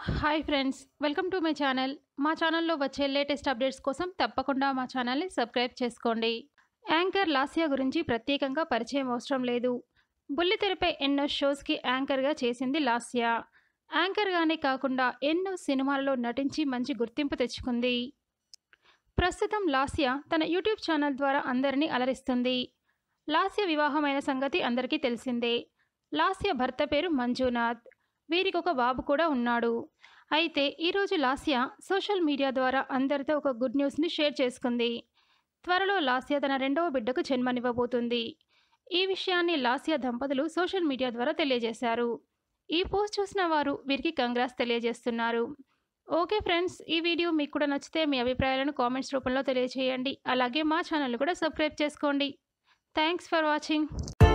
hi friends welcome to my channel మా ఛానల్లో వచ్చే లేటెస్ట్ అప్డేట్స్ కోసం తప్పకుండా మా ఛానల్ని సబ్స్క్రైబ్ చేసుకోండి యాంకర్ లాస్యా గురించి ప్రత్యేకంగా పరిచయం అవసరం లేదు బుల్లితెరపై ఎన్నో షోస్కి యాంకర్గా చేసింది లాస్యా యాంకర్గానే కాకుండా ఎన్నో సినిమాల్లో నటించి మంచి గుర్తింపు తెచ్చుకుంది ప్రస్తుతం లాస్యా తన యూట్యూబ్ ఛానల్ ద్వారా అందరినీ అలరిస్తుంది లాస్య వివాహమైన సంగతి అందరికీ తెలిసిందే లాస్య భర్త పేరు మంజునాథ్ వీరికి ఒక బాబు కూడా ఉన్నాడు అయితే ఈరోజు లాస్య సోషల్ మీడియా ద్వారా అందరితో ఒక గుడ్ న్యూస్ని షేర్ చేసుకుంది త్వరలో లాస్య తన రెండవ బిడ్డకు జన్మనివ్వబోతుంది ఈ విషయాన్ని లాస్య దంపతులు సోషల్ మీడియా ద్వారా తెలియజేశారు ఈ పోస్ట్ చూసిన వారు వీరికి కంగ్రాస్ తెలియజేస్తున్నారు ఓకే ఫ్రెండ్స్ ఈ వీడియో మీకు కూడా నచ్చితే మీ అభిప్రాయాలను కామెంట్స్ రూపంలో తెలియజేయండి అలాగే మా ఛానల్ కూడా సబ్స్క్రైబ్ చేసుకోండి థ్యాంక్స్ ఫర్ వాచింగ్